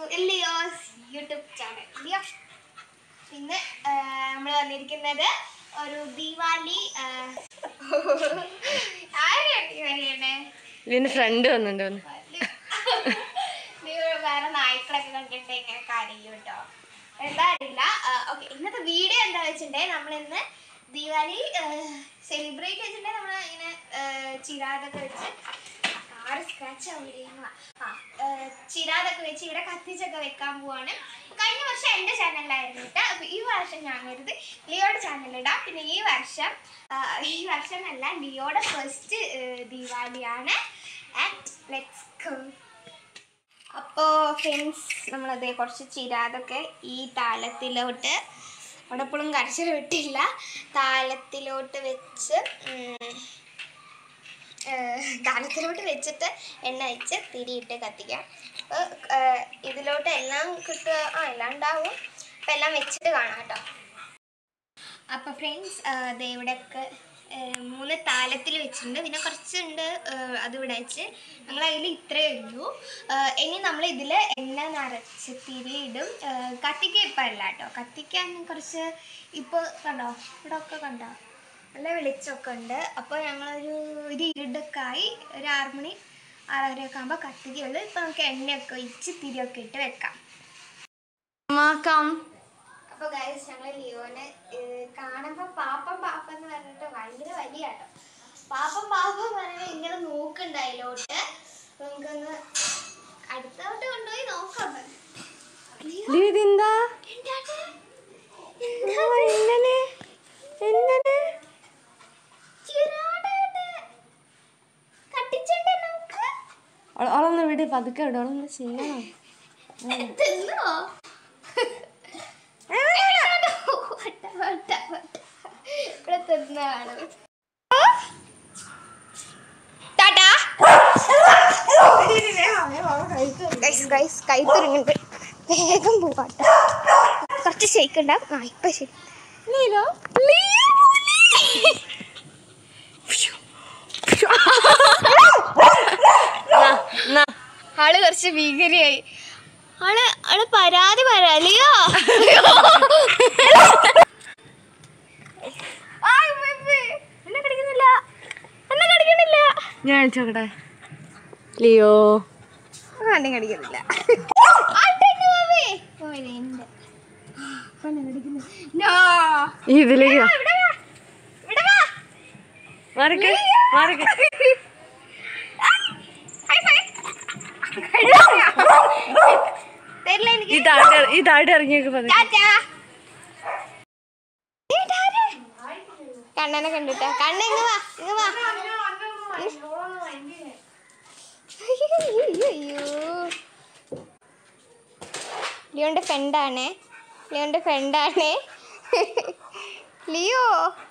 Leo's YouTube channel Leo ഇന്ന് നമ്മൾ വന്നിരിക്കുന്നത് ഒരു ദീപാവലി ആരെയാണ് ദീപാവലിയുടെ ഇതിന്റെ ഫ്രണ്ട് വന്നിട്ടുണ്ട് വന്ന് നിങ്ങൾ വേറെ നായ്ക്കളൊക്കെ കണ്ടിട്ട് ഇങ്ങനെ കരയും കേട്ടോ എന്താ അറിയില്ല ഓക്കെ ഇന്നത്തെ വീഡിയോ എന്താ വെച്ചിട്ടുണ്ടെങ്കിൽ നമ്മൾ ഇന്ന് ദീപാവലി സെലിബ്രേറ്റ് വെച്ചിട്ടുണ്ടെങ്കിൽ നമ്മൾ ഇങ്ങനെ ആ, ചിരാതൊക്കെ വെച്ച് കാറ് സ്ക്രാച്ച് ആവുകയാണ് ആ ആ, ചിരാതൊക്കെ വെച്ച് ഇവിടെ കത്തിച്ചൊക്കെ വെക്കാൻ പോവാണ് കഴിഞ്ഞ വർഷം എൻ്റെ ചാനലിലായിരുന്നു കേട്ടോ അപ്പൊ ഈ വർഷം ഞാൻ വരുന്നത് ലിയോയുടെ ചാനലിടാം പിന്നെ ഈ വർഷം ആ, ഈ വർഷം അല്ല ലിയോയുടെ ഫസ്റ്റ് ദീപാവലിയാണ് ആൻഡ് ലെറ്റ്സ് ഗോ അപ്പോൾ ഫ്രണ്ട്സ് നമ്മളതേ കുറച്ച് ചിരാതൊക്കെ ഈ താളത്തിലോട്ട് അവിടെ എപ്പോഴും കരച്ചിൽ വിട്ടില്ല താളത്തിലോട്ട് വെച്ച് ഉം, ഏഹ്, താളത്തിലോട്ട് വെച്ചിട്ട് എണ്ണ വെച്ച് തിരിയിട്ട് കത്തിക്കാം അപ്പോൾ ഇതിലോട്ട് എല്ലാം കിട്ടുക ആ എല്ലാം ഉണ്ടാവും അപ്പോൾ എല്ലാം വെച്ചിട്ട് കാണാം കേട്ടോ അപ്പോൾ ഫ്രണ്ട്സ് ദേ ഇവിടെയൊക്കെ ഏഹ്, മൂന്ന് താലത്തിൽ വെച്ചിട്ടുണ്ട് പിന്നെ കുറച്ചുണ്ട് ഏഹ്, അത് ഇവിടെ വെച്ച് ഞങ്ങൾ അതിൽ ഇത്രയേ ഉള്ളൂ ഏഹ്, ഇനി നമ്മൾ ഇതിൽ എണ്ണ നിറച്ച് തിരിയിടും ഏഹ്, കത്തിക്ക ഇപ്പം അല്ല കേട്ടോ കത്തിക്കാൻ കുറച്ച് ഇപ്പോൾ കണ്ടോ ഇവിടെ ഒക്കെ കണ്ടോ നല്ല വെളിച്ചമൊക്കെ ഉണ്ട് അപ്പോൾ ഞങ്ങളൊരു ഒരു ഇരുടൊക്കെ ആയി ഒരു ആറ് മണി ആറരയൊക്കെ ആകുമ്പോൾ കത്തിക്കുള്ളൂ ഇപ്പോൾ നമുക്ക് എണ്ണയൊക്കെ ഒഴിച്ച് തിരിയൊക്കെ ഇട്ട് വെക്കാം മാക്കാം അപ്പൊ ഗൈസ് ഞങ്ങൾ ലിയോനെ കാണുമ്പോ പാപ്പം പാപ്പം എന്ന് പറഞ്ഞിട്ട് ഭയങ്കര വലിയ കേട്ടോ പാപ്പം പാപ്പം പറഞ്ഞ ഇങ്ങനെ നോക്കണ്ടായിലോട്ട് നമുക്കൊന്ന് അടുത്തോട്ട് കൊണ്ടുപോയി നോക്കാം ലിയോ, ഇതെന്താ എന്താണ്? എങ്ങനെ എങ്ങനെ ചിരാടാണ്. കത്തിച്ചിട്ട് നോക്ക്. അവളൊന്ന് വിട് പതുക്കെ വിട് അവളൊന്ന് ചെയ്യണം തിന്നോ? വട്ട, വട്ട, വട്ട. ഇവിടെ തിന്നതാണ് ടാറ്റാ ഗൈസ് ഗൈസ് കൈ തുരുങ്ങുണ്ട് വേഗം പോവാട്ടോ കുറച്ച് ഷെയ്ക്ക് ഉണ്ടാവും ആ ഇപ്പൊ ശരി നീലോ ആള് കുറച്ച് ഭീകരയായി ആള് ആള് പരാതി പരാലിയോ എന്നെ കടിക്കുന്നില്ല എന്നെ കടിക്കുന്നില്ല ഞാൻ ചോക്കട്ടെ ലിയോ എന്നെ കടിക്കുന്നില്ല ഇതിലേക്ക് വാ. മാറിക്ക് മാറിക്ക് തരില്ല എനിക്ക് ഈ താഴെ ഈ താഴെ ഇറങ്ങിയൊക്കെ പതുക്കെ ടാറ്റാ. ഇതാര്? കണ്ണനെ കണ്ടിട്ടാ കണ്ണ ഇങ്ങ് വാ ഇങ്ങ് വാ അയ്യോ ലിയോന്റെ ഫ്രണ്ടാണേ ലിയോന്റെ ഫ്രണ്ടാണേ ലിയോ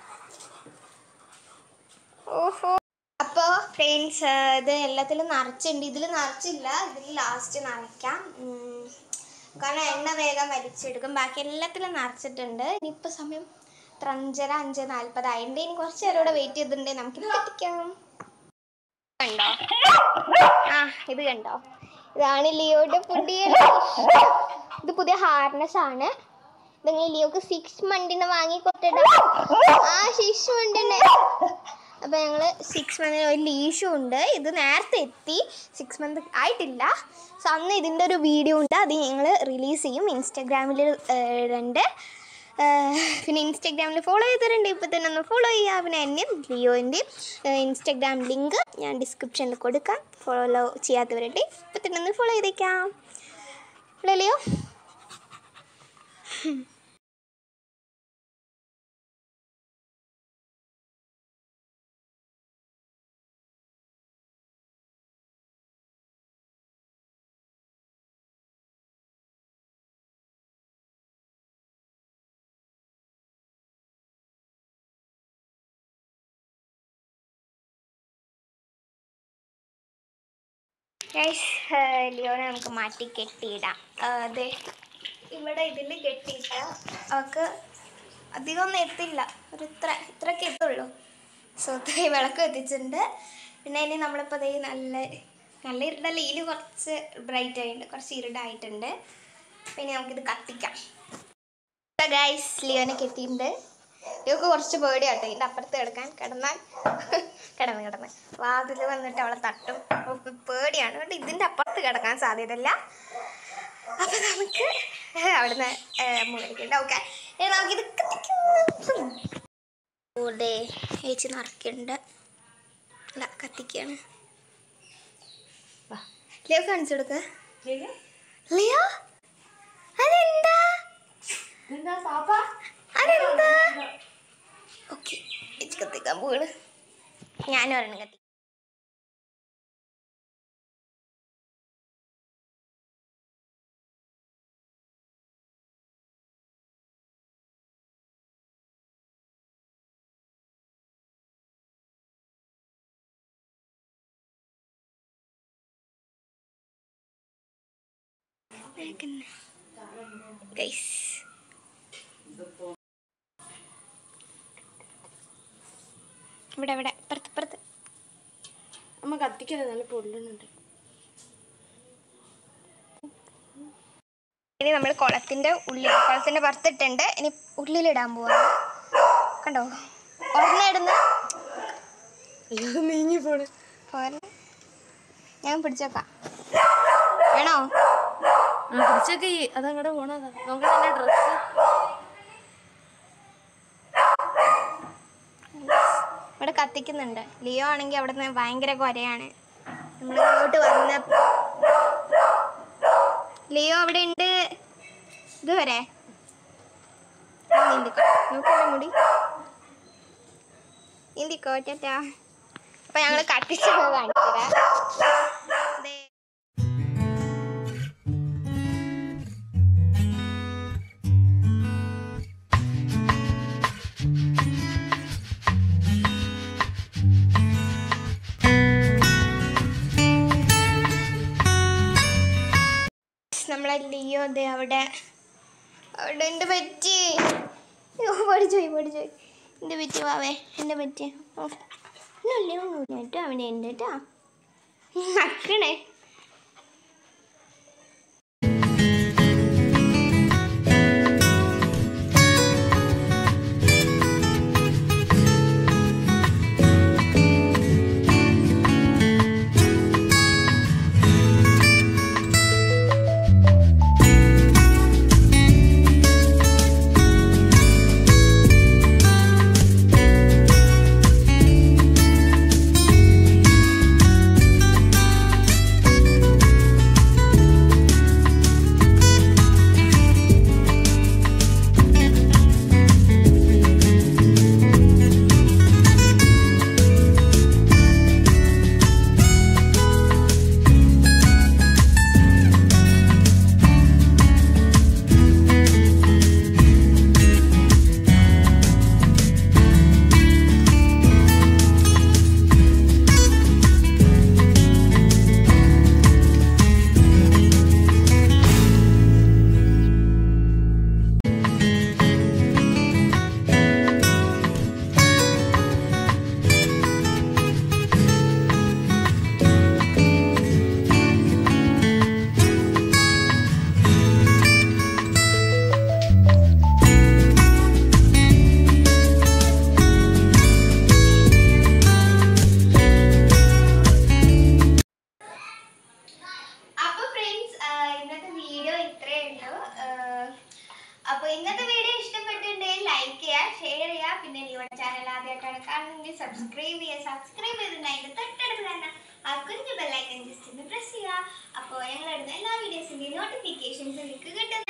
ഓഹോ അപ്പോൾ ഫ്രണ്ട്സ് ഇത് എല്ലാത്തിലും നിറച്ചുണ്ട് ഇതിൽ നിറച്ചില്ല ഇതിൽ ലാസ്റ്റ് നിറയ്ക്കാം ഉം. കാരണം എണ്ണ വേഗം വലിച്ചെടുക്കും ബാക്കി എല്ലാത്തിലും നിറച്ചിട്ടുണ്ട് ഇനിയിപ്പോൾ സമയം എത്ര അഞ്ചര അഞ്ച് നാൽപ്പതായിട്ടുണ്ട് ഇനി കുറച്ച് നേരം കൂടെ വെയിറ്റ് ചെയ്തിട്ടുണ്ട് നമുക്ക് കത്തിക്കാം കണ്ടോ ആ ഇത് കണ്ടോ ഇതാണ് ലിയോയുടെ പുതിയ ഇത് പുതിയ ഹാർനസ് ആണ് ഇത് നിങ്ങൾ ലിയോക്ക് സിക്സ് മന്തിന് വാങ്ങി കൊടുത്തിട്ട് ആ സിക്സ് മന്തിന് അപ്പൊ ഞങ്ങള് സിക്സ് മന്തിന് ഒരു ലീഷും ഉണ്ട് ഇത് നേരത്തെ എത്തി സിക്സ് മന്ത് ആയിട്ടില്ല സോ അന്ന് ഇതിൻ്റെ ഒരു വീഡിയോ ഉണ്ട് അത് ഞങ്ങൾ റിലീസ് ചെയ്യും ഇൻസ്റ്റാഗ്രാമിൽ ഉണ്ട് ഏഹ് പിന്നെ ഇൻസ്റ്റാഗ്രാമിൽ ഫോളോ ചെയ്തിട്ടുണ്ട് ഇപ്പോൾ തന്നെ ഒന്ന് ഫോളോ ചെയ്യുക പിന്നെ എന്നെയും ലിയോൻ്റെയും ഇൻസ്റ്റാഗ്രാം ലിങ്ക് ഞാൻ ഡിസ്ക്രിപ്ഷനിൽ കൊടുക്കാം ഫോളോ ചെയ്യാത്തവരുടെ ഇപ്പോൾ തന്നെ ഒന്ന് ഫോളോ ചെയ്തേക്കാം അല്ലേ ലിയോ ഗൈസ് ലിയോനെ നമുക്ക് മാറ്റി കെട്ടിയിടാം ആ, അതെ ഇവിടെ ഇതിൽ കെട്ടിയിട്ട അവൾക്ക് അധികം ഒന്നും എത്തില്ല ഒരു ഇത്ര ഇത്രയൊക്കെ എത്തുള്ളൂ സോ ഇത്രയും വിളക്ക് എത്തിച്ചിട്ടുണ്ട് പിന്നെ ഇനി നമ്മളിപ്പോൾ അതേ നല്ല നല്ല ഇരുടല്ല ഇതിൽ കുറച്ച് ബ്രൈറ്റ് ആയിട്ടുണ്ട് കുറച്ച് ഇരുടായിട്ടുണ്ട് പിന്നെ നമുക്കിത് കത്തിക്കാം ഗൈസ് ലിയോനെ കെട്ടിയിട്ടുണ്ട് ലിയോക്ക് കുറച്ച് പേടിയാട്ടോ ഇതിൻ്റെ അപ്പുറത്ത് കിടക്കാൻ കിടന്നാൽ കിടന്ന് കിടന്ന് വാതിൽ വന്നിട്ട് അവളെ തട്ടും അവൾക്ക് പേടിയാണ് കേട്ടോ ഇതിൻ്റെ അപ്പുറത്ത് കിടക്കാൻ സാധ്യതയില്ല അപ്പം നമുക്ക് അവിടുന്ന് മുകളിലേക്ക് ഓക്കെ നമുക്കിത് കത്തിക്കാം ഓടെ ചേച്ചി നിറയ്ക്കുന്നുണ്ട് അല്ല കത്തിക്കാണ് ലിയോ കാണിച്ചു കൊടുക്ക ലിയോ അതെന്താ അതെന്താ ഓക്കെ ചേച്ചി കത്തിക്കാൻ പോവാണ് ഞാനും ഒരെണ്ണം കത്തി ഗൈസ് ഇവിടെ ഇവിടെ ഇപ്പുറത്ത് ഇപ്പുറത്ത് അമ്മ കത്തിക്കല്ലേ നല്ല പൊള്ളുന്നുണ്ട് ഇനി നമ്മൾ കുളത്തിന്റെ ഉള്ളിൽ കുളത്തിന്റെ പുറത്തിട്ടുണ്ട് ഇനി ഉള്ളിലിടാൻ പോവാ കണ്ടോ ഒരെണ്ണം ഇടുന്ന അയ്യോ നീങ്ങി പോണ് പോരെ ഞാൻ പിടിച്ചേക്കാം വേണോ ആ പിടിച്ചൊക്കെ ഈ അതങ്ങോട്ട് പോണതാ നോക്കട്ടെ എന്റെ ഡ്രസ്സ് ഇവിടെ കത്തിക്കുന്നുണ്ട് ലിയോ ആണെങ്കിൽ അവിടെ നിന്ന് ഭയങ്കര കൊരയാണ് നമ്മൾ ഇങ്ങോട്ട് വന്ന ലിയോ അവിടെ ഉണ്ട് ഇതുവരെ നീന്തിക്കോ നോക്കണ്ട മുടി നീന്തിക്കോ ചേട്ടാ അപ്പൊ ഞങ്ങള് കത്തിച്ചൊക്കെ കാണിച്ചുതരാം ദേ. നമ്മളെ ലിയോ ദേ അവിടെ അവിടെ എൻ്റെ പറ്റി അയ്യോ പഠിച്ചോയി പഠിച്ചോയി എൻ്റെ പറ്റി വാവേ എൻ്റെ പറ്റി ഒന്നുമില്ല ഒന്നുമില്ല കേട്ടോ അവനെ ഉണ്ട് കേട്ടോ നക്കണേ അപ്പൊ ഫ്രണ്ട്സ് ഇന്നത്തെ വീഡിയോ ഇത്രയേ ഉള്ളൂ അപ്പൊ ഇന്നത്തെ വീഡിയോ ഇഷ്ടപ്പെട്ടിട്ടുണ്ടെങ്കിൽ ലൈക്ക് ചെയ്യുക ഷെയർ ചെയ്യുക പിന്നെ ലിവൺ ചാനൽ ആദ്യമായിട്ടാണ് കാണുന്നെങ്കിൽ സബ്സ്ക്രൈബ് ചെയ്യുക സബ്സ്ക്രൈബ് ചെയ്തിട്ട് അതിന്റെ തൊട്ടടുത്ത് തന്നെ ആ കുഞ്ഞു ബെല്ലൈക്കൻ ജസ്റ്റ് ഒന്ന് പ്രസ് ചെയ്യുക അപ്പോൾ ഞങ്ങൾ ഇടുന്ന എല്ലാ വീഡിയോസിന്റെയും നോട്ടിഫിക്കേഷൻസ് നിങ്ങൾക്ക് കിട്ടും